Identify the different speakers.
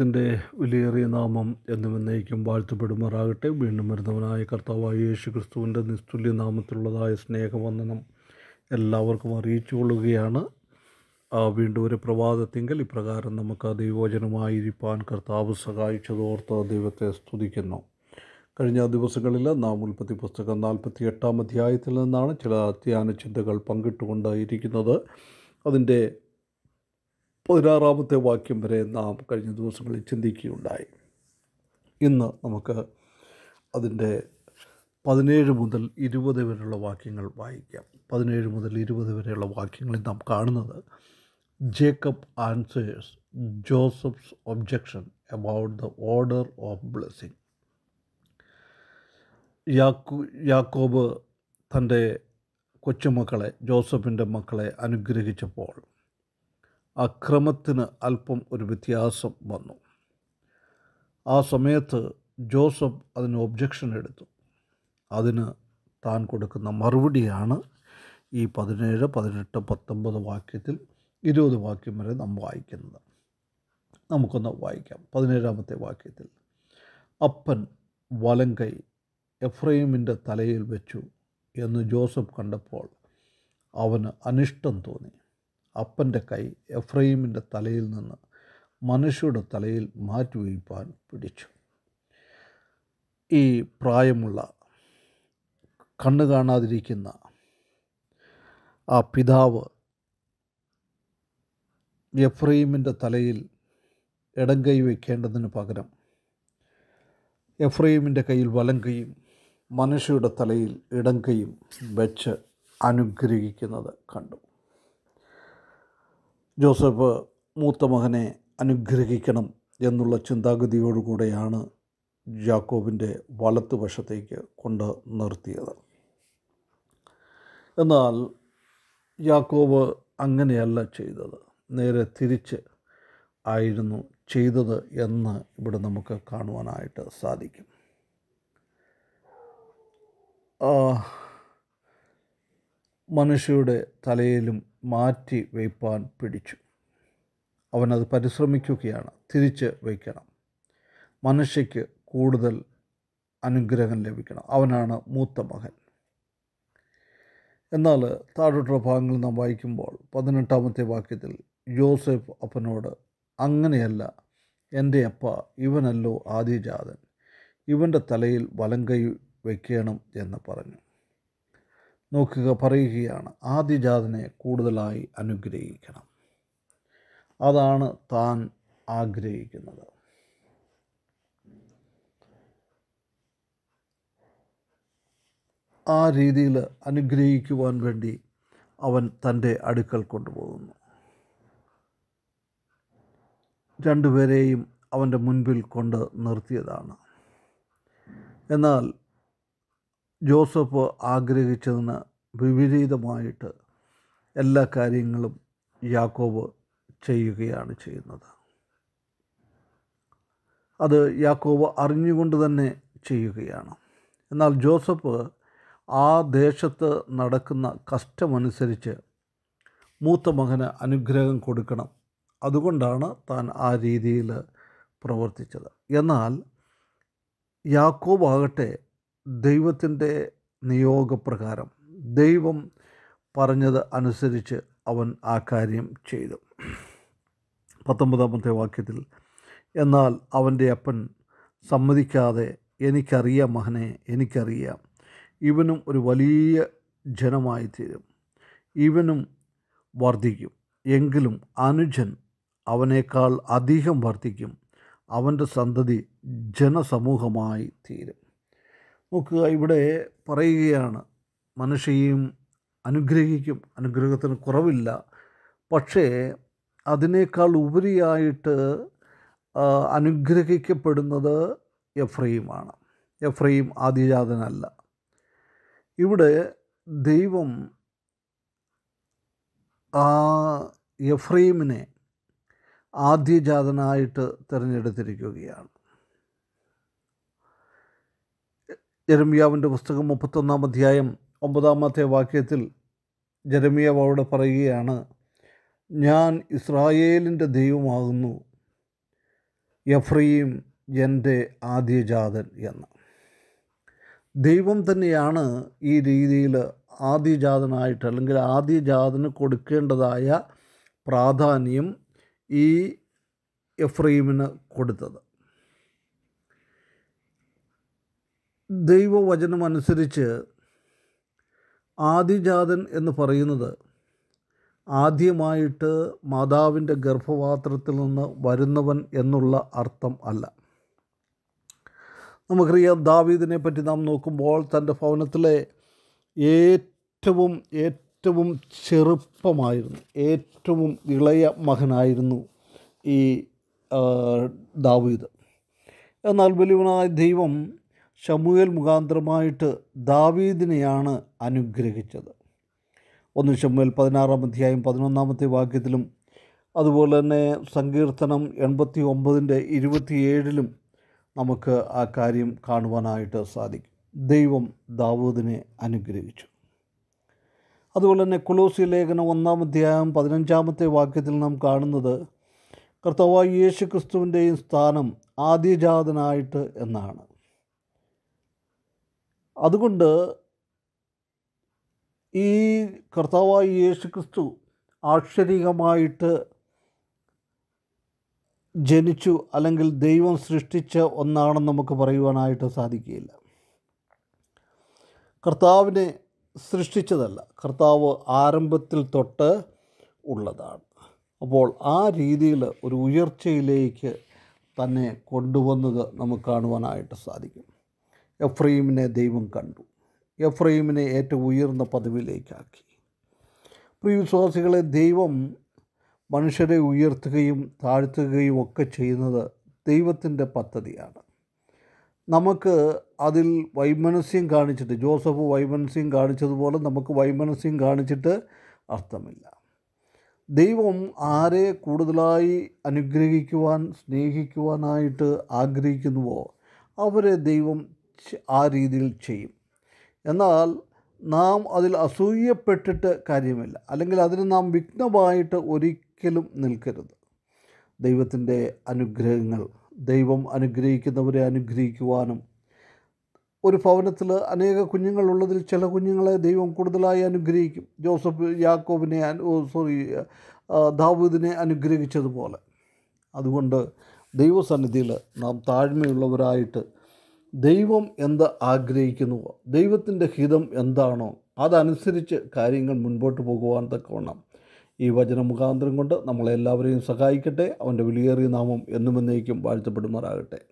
Speaker 1: ദൈവത്തിൻ്റെ വിലയേറിയ നാമം എന്നും എന്നേക്കും വാഴ്ത്തപ്പെടുമാറാകട്ടെ വീണ്ടും വരുന്നവനായ കർത്താവായ യേശു ക്രിസ്തുവിൻ്റെ നിസ്തുല്യ നാമത്തിലുള്ളതായ സ്നേഹവന്ദനം എല്ലാവർക്കും അറിയിച്ചു കൊള്ളുകയാണ് ആ, വീണ്ടും ഒരു പ്രഭാതത്തിങ്കൽ ഇപ്രകാരം നമുക്ക് ആ ദൈവവചനമായിരിക്കാൻ കർത്താവ് സഹായിച്ചതോർത്ത് ദൈവത്തെ സ്തുതിക്കുന്നു കഴിഞ്ഞ ദിവസങ്ങളിൽ നാം ഉൽപ്പത്തി പുസ്തകം നാൽപ്പത്തി എട്ടാം അധ്യായത്തിൽ നിന്നാണ് ചില ധ്യാന ചിന്തകൾ പങ്കിട്ടുകൊണ്ട് ഇരിക്കുന്നത് അതിൻ്റെ പതിനാറാമത്തെ വാക്യം വരെ നാം കഴിഞ്ഞ ദിവസങ്ങളിൽ ചിന്തിക്കുകയുണ്ടായി ഇന്ന് നമുക്ക് അതിൻ്റെ പതിനേഴ് മുതൽ ഇരുപത് വരെയുള്ള വാക്യങ്ങൾ വായിക്കാം പതിനേഴ് മുതൽ ഇരുപത് വരെയുള്ള വാക്യങ്ങളിൽ നാം കാണുന്നത് Jacob answers Joseph's objection about the order of blessing യാക്കോ യാക്കോബ് തൻ്റെ കൊച്ചുമക്കളെ ജോസഫിൻ്റെ മക്കളെ അനുഗ്രഹിച്ചപ്പോൾ ആ ക്രമത്തിന് അല്പം ഒരു വ്യത്യാസം വന്നു ആ സമയത്ത് ജോസഫ് അതിന് ഒബ്ജക്ഷൻ എടുത്തു അതിന് താൻ കൊടുക്കുന്ന മറുപടിയാണ് ഈ പതിനേഴ് പതിനെട്ട് പത്തൊമ്പത് വാക്യത്തിൽ ഇരുപത് വാക്യം വരെ നാം വായിക്കുന്നത് നമുക്കൊന്ന് വായിക്കാം പതിനേഴാമത്തെ വാക്യത്തിൽ അപ്പൻ വലങ്കൈ എഫ്രൈമിൻ്റെ തലയിൽ വെച്ചു എന്ന് ജോസഫ് കണ്ടപ്പോൾ അവന് അനിഷ്ടം തോന്നി അപ്പൻ്റെ കൈ എഫ്രൈമിൻ്റെ തലയിൽ നിന്ന് മനുഷ്യരുടെ തലയിൽ മാറ്റിവയ്പ്പാൻ പിടിച്ചു ഈ പ്രായമുള്ള കണ്ണു കാണാതിരിക്കുന്ന ആ പിതാവ് എഫ്രൈമിൻ്റെ തലയിൽ ഇടം കൈ വയ്ക്കേണ്ടതിന് പകരം എഫ്രൈമിൻ്റെ കയ്യിൽ വലം കൈയും മനുഷ്യയുടെ തലയിൽ ഇടം കൈയും വെച്ച് അനുഗ്രഹിക്കുന്നത് കണ്ടു ജോസഫ് മൂത്ത മകനെ അനുഗ്രഹിക്കണം എന്നുള്ള ചിന്താഗതിയോടുകൂടെയാണ് ജാക്കോബിൻ്റെ വലത്തുവശത്തേക്ക് കൊണ്ട് നിർത്തിയത് എന്നാൽ യാക്കോബ് അങ്ങനെയല്ല ചെയ്തത് നേരെ തിരിച്ച് ആയിരുന്നു ചെയ്തത് എന്ന് ഇവിടെ നമുക്ക് കാണുവാനായിട്ട് സാധിക്കും ആ, മനുഷ്യയുടെ തലയിലും മാറ്റി വയ്പ്പാൻ പിടിച്ചു അവനത് പരിശ്രമിക്കുകയാണ് തിരിച്ച് വയ്ക്കണം മനുഷ്യയ്ക്ക് കൂടുതൽ അനുഗ്രഹം ലഭിക്കണം അവനാണ് മൂത്ത മകൻ എന്നാൽ താഴോട്ടുള്ള ഭാഗങ്ങൾ നാം വായിക്കുമ്പോൾ പതിനെട്ടാമത്തെ വാക്യത്തിൽ യോസഫ് അപ്പനോട് അങ്ങനെയല്ല എൻ്റെ അപ്പ ഇവനല്ലോ ആദ്യജാതൻ ഇവൻ്റെ തലയിൽ വലങ്കൈ വയ്ക്കണം എന്ന് പറഞ്ഞു നോക്കുക പറയുകയാണ് ആദ്യജാതനെ കൂടുതലായി അനുഗ്രഹിക്കണം അതാണ് താൻ ആഗ്രഹിക്കുന്നത് ആ രീതിയിൽ അനുഗ്രഹിക്കുവാൻ വേണ്ടി അവൻ തൻ്റെ അടുക്കൽ കൊണ്ടുപോകുന്നു രണ്ടുപേരെയും അവൻ്റെ മുൻപിൽ കൊണ്ട് നിർത്തിയതാണ് എന്നാൽ ജോസഫ് ആഗ്രഹിച്ചതിന് വിപരീതമായിട്ട് എല്ലാ കാര്യങ്ങളും യാക്കോബ് ചെയ്യുകയാണ് ചെയ്യുന്നത് അത് യാക്കോബ് അറിഞ്ഞുകൊണ്ട് തന്നെ ചെയ്യുകയാണ് എന്നാൽ ജോസഫ് ആ ദേശത്ത് നടക്കുന്ന കഷ്ടമനുസരിച്ച് മൂത്ത മകന് അനുഗ്രഹം കൊടുക്കണം അതുകൊണ്ടാണ് താൻ ആ രീതിയിൽ പ്രവർത്തിച്ചത് എന്നാൽ യാക്കോബ് ആകട്ടെ ദൈവത്തിൻ്റെ നിയോഗപ്രകാരം ദൈവം പറഞ്ഞത് അനുസരിച്ച് അവൻ ആ കാര്യം ചെയ്തു പത്തൊമ്പതാമത്തെ വാക്യത്തിൽ എന്നാൽ അവൻ്റെ അപ്പൻ സമ്മതിക്കാതെ എനിക്കറിയാം മകനെ എനിക്കറിയാം ഇവനും ഒരു വലിയ ജനമായി തീരും ഇവനും വർദ്ധിക്കും എങ്കിലും അനുജൻ അവനേക്കാൾ അധികം വർദ്ധിക്കും അവൻ്റെ സന്തതി ജനസമൂഹമായി തീരും നോക്കുക ഇവിടെ പറയുകയാണ് മനുഷ്യയും അനുഗ്രഹിക്കും അനുഗ്രഹത്തിന് കുറവില്ല പക്ഷേ അതിനേക്കാൾ ഉപരിയായിട്ട് ആ, അനുഗ്രഹിക്കപ്പെടുന്നത് എഫ്രൈമാണ് എഫ്രൈം ആദിജാതനല്ല ഇവിടെ ദൈവം ആ എഫ്രൈമിനെ ആദ്യജാതനായിട്ട് തിരഞ്ഞെടുത്തിരിക്കുകയാണ് ജെരമിയാവിൻ്റെ പുസ്തകം മുപ്പത്തൊന്നാം അധ്യായം ഒമ്പതാമത്തെ വാക്യത്തിൽ ജെരമിയാവ് അവിടെ പറയുകയാണ് ഞാൻ ഇസ്രായേലിൻ്റെ ദൈവമാകുന്നു എഫ്രയീം എൻ്റെ ആദ്യജാതൻ എന്ന് ദൈവം തന്നെയാണ് ഈ രീതിയിൽ ആദ്യജാതനായിട്ട് അല്ലെങ്കിൽ ആദ്യജാതന് കൊടുക്കേണ്ടതായ പ്രാധാന്യം ഈ എഫ്രൈമിന് കൊടുത്തത് ദൈവവചനമനുസരിച്ച് ആദിജാതൻ എന്ന് പറയുന്നത് ആദ്യമായിട്ട് മാതാവിൻ്റെ ഗർഭപാത്രത്തിൽ നിന്ന് വരുന്നവൻ എന്നുള്ള അർത്ഥം അല്ല നമുക്കറിയാം ദാവീദിനെ പറ്റി നാം നോക്കുമ്പോൾ തൻ്റെ ഭവനത്തിലെ ഏറ്റവും ഏറ്റവും ചെറുപ്പമായിരുന്നു ഏറ്റവും ഇളയ മകനായിരുന്നു ഈ ആ, ദാവീദ് എന്നാൽ വലിയവനായ ദൈവം ശമുവേൽ മുഖാന്തരമായിട്ട് ദാവീദിനെയാണ് അനുഗ്രഹിച്ചത് ഒന്ന് ശമുവേൽ പതിനാറാം അധ്യായം പതിനൊന്നാമത്തെ വാക്യത്തിലും അതുപോലെ തന്നെ സങ്കീർത്തനം എൺപത്തി ഒമ്പതിൻ്റെ ഇരുപത്തിയേഴിലും നമുക്ക് ആ കാര്യം കാണുവാനായിട്ട് സാധിക്കും ദൈവം ദാവൂദിനെ അനുഗ്രഹിച്ചു അതുപോലെ തന്നെ കുലോസി ലേഖനം ഒന്നാം അധ്യായം പതിനഞ്ചാമത്തെ വാക്യത്തിൽ നാം കാണുന്നത് കർത്താവായ യേശു ക്രിസ്തുവിൻ്റെയും സ്ഥാനം ആദ്യജാതനായിട്ട് എന്നാണ് അതുകൊണ്ട് ഈ കർത്താവായ യേശു ക്രിസ്തു ആക്ഷരികമായിട്ട് ജനിച്ചു അല്ലെങ്കിൽ ദൈവം സൃഷ്ടിച്ച ഒന്നാണെന്ന് നമുക്ക് പറയുവാനായിട്ട് സാധിക്കുകയില്ല കർത്താവിനെ സൃഷ്ടിച്ചതല്ല കർത്താവ് ആരംഭത്തിൽ തൊട്ട് ഉള്ളതാണ് അപ്പോൾ ആ രീതിയിൽ ഒരു ഉയർച്ചയിലേക്ക് തന്നെ കൊണ്ടുവന്നത് നമുക്ക് കാണുവാനായിട്ട് സാധിക്കും എഫ്രൈമിനെ ദൈവം കണ്ടു എഫ്രൈമിനെ ഏറ്റവും ഉയർന്ന പദവിയിലേക്കാക്കി പ്രിയ വിശ്വാസികളെ ദൈവം മനുഷ്യരെ ഉയർത്തുകയും താഴ്ത്തുകയും ഒക്കെ ചെയ്യുന്നത് ദൈവത്തിൻ്റെ പദ്ധതിയാണ് നമുക്ക് അതിൽ വൈമനസ്യം കാണിച്ചിട്ട് ജോസഫ് വൈമനസ്യം കാണിച്ചതുപോലെ നമുക്ക് വൈമനസ്യം കാണിച്ചിട്ട് അർത്ഥമില്ല ദൈവം ആരെ കൂടുതലായി അനുഗ്രഹിക്കുവാൻ സ്നേഹിക്കുവാനായിട്ട് ആഗ്രഹിക്കുന്നുവോ അവരെ ദൈവം ചെ- ആ രീതിയിൽ ചെയ്യും എന്നാൽ നാം അതിൽ അസൂയപ്പെട്ടിട്ട് കാര്യമില്ല അല്ലെങ്കിൽ അതിന് നാം വിഘ്നമായിട്ട് ഒരിക്കലും നിൽക്കരുത് ദൈവത്തിൻ്റെ അനുഗ്രഹങ്ങൾ ദൈവം അനുഗ്രഹിക്കുന്നവരെ അനുഗ്രഹിക്കുവാനും ഒരു ഭവനത്തിൽ അനേക കുഞ്ഞുങ്ങളുള്ളതിൽ ചില കുഞ്ഞുങ്ങളെ ദൈവം കൂടുതലായി അനുഗ്രഹിക്കും ജോസഫ് യാക്കോബിനെ അനു- ഓ, സോറി ആ, ദാവീദിനെ അനുഗ്രഹിച്ചതുപോലെ അതുകൊണ്ട് ദൈവസന്നിധിയിൽ നാം താഴ്മയുള്ളവരായിട്ട് ദൈവം എന്ത് ആഗ്രഹിക്കുന്നുവോ ദൈവത്തിൻ്റെ ഹിതം എന്താണോ അതനുസരിച്ച് കാര്യങ്ങൾ മുൻപോട്ട് പോകുവാൻ തക്കവണ്ണം ഈ വചന മുഖാന്തരം കൊണ്ട് നമ്മളെല്ലാവരെയും സഹായിക്കട്ടെ അവൻ്റെ വിലയേറിയ നാമം എന്നും എന്നേക്കും വാഴ്ത്തപ്പെടുമാറാകട്ടെ